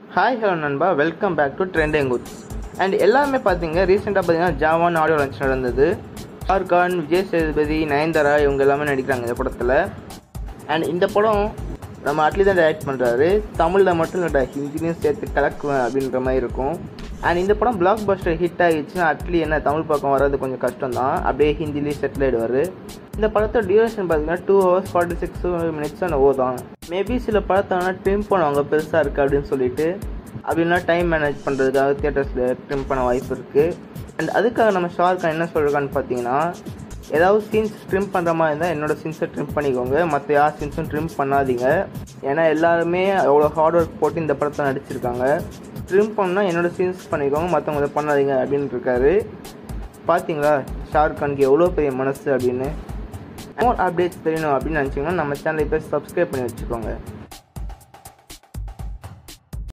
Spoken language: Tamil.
ஹாய் ஹலோ நண்பா welcome back to trending goods and எல்லாமே பார்த்தீங்க ரீசெண்டாக பார்த்தீங்கன்னா ஜாவான் ஆடியோ லான்ச் நடந்தது ஷாருக்கான் விஜய் சேதுபதி நயன்தாரா இவங்க எல்லாமே நடிக்கிறாங்க இந்த படத்தில் அண்ட் இந்த படம் நம்ம அட்லி தான் டைரக்ட் பண்ணுறாரு தமிழில் மட்டும் இல்லை ஹிந்திலையும் சேர்த்து கலக்குவேன் அப்படின்ற மாதிரி இருக்கும் அண்ட் இந்த படம் பிளாக் பஸ்டர் ஹிட் ஆகிடுச்சுன்னா அட்லி என்ன தமிழ் பக்கம் வர்றது கொஞ்சம் கஷ்டம் தான் அப்படியே ஹிந்திலேயே செட்டில் ஆகிடுவார் இந்த படத்தோட டியூரேஷன் பார்த்தீங்கன்னா two hours forty six minutes அந்த ஓதான் மேபி சில படத்தை வேணால் ட்ரிம் பண்ணுவாங்க பெருசாக இருக்குது அப்படின்னு சொல்லிட்டு அப்படின்னா டைம் மேனேஜ் பண்ணுறதுக்காக தியேட்டர்ஸில் ட்ரிம் பண்ண வாய்ப்பு இருக்குது அண்ட் அதுக்காக நம்ம ஷார்க்கான் என்ன சொல்கிறான்னு பார்த்தீங்கன்னா ஏதாவது சீன்ஸ் ட்ரிம் பண்ணுற மாதிரி இருந்தால் என்னோட சீன்ஸை ட்ரிம் பண்ணிக்கோங்க மற்ற யார் சீன்ஸும் ட்ரிம் பண்ணாதீங்க ஏன்னா எல்லாருமே அவ்வளோ ஹார்ட் ஒர்க் போட்டு இந்த படத்தை நடிச்சிருக்காங்க ட்ரிம் பண்ணால் என்னோட சீன்ஸ் பண்ணிக்கோங்க மற்றவங்க இதை பண்ணாதீங்க அப்படின்னு இருக்காரு பார்த்தீங்களா ஷாருக் கானுக்கு எவ்வளோ பெரிய மனசு அப்படின்னு மோர் அப்டேட்ஸ் தெரியணும் அப்படின்னு நினச்சிங்கன்னா நம்ம சேனலை இப்போ சப்ஸ்கிரைப் பண்ணி வச்சுக்கோங்க